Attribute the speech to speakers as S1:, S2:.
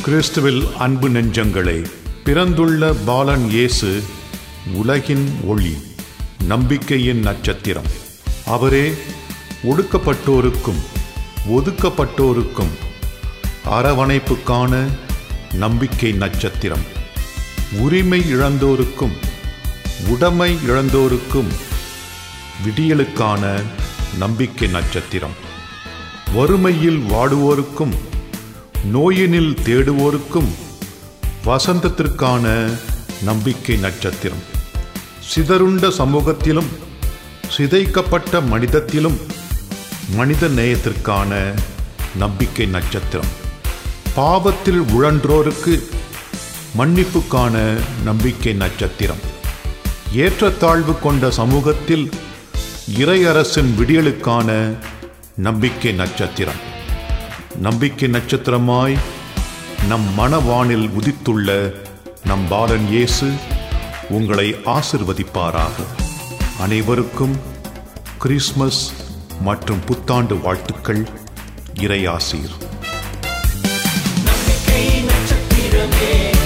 S1: கிறிஸ்துவில் அன்பு நெஞ்சங்களே பிறந்துள்ள பாலன் இயேசு உலகின் ஒளி நம்பிக்கையின் நட்சத்திரம் அவரே ஒடுக்கப்பட்டோருக்கும் ஒதுக்கப்பட்டோருக்கும் அரவணைப்புக்கான நம்பிக்கை நட்சத்திரம் உரிமை இழந்தோருக்கும் உடைமை இழந்தோருக்கும் விடியலுக்கான நம்பிக்கை நட்சத்திரம் வறுமையில் வாடுவோருக்கும் நோயினில் தேடுவோருக்கும் வசந்தத்திற்கான நம்பிக்கை நட்சத்திரம் சிதறுண்ட சமூகத்திலும் சிதைக்கப்பட்ட மனிதத்திலும் மனித நேயத்திற்கான நம்பிக்கை நட்சத்திரம் பாவத்தில் உழன்றோருக்கு மன்னிப்புக்கான நம்பிக்கை நட்சத்திரம் ஏற்றத்தாழ்வு கொண்ட சமூகத்தில் இறையரசின் விடியலுக்கான நம்பிக்கை நட்சத்திரம் நம்பிக்கை நட்சத்திரமாய் நம் மனவானில் உதித்துள்ள நம் பாலன் இயேசு உங்களை ஆசிர்வதிப்பாராக அனைவருக்கும் கிறிஸ்மஸ் மற்றும் புத்தாண்டு வாழ்த்துக்கள் இறையாசீர்
S2: நம்பிக்கை நட்சத்திரமே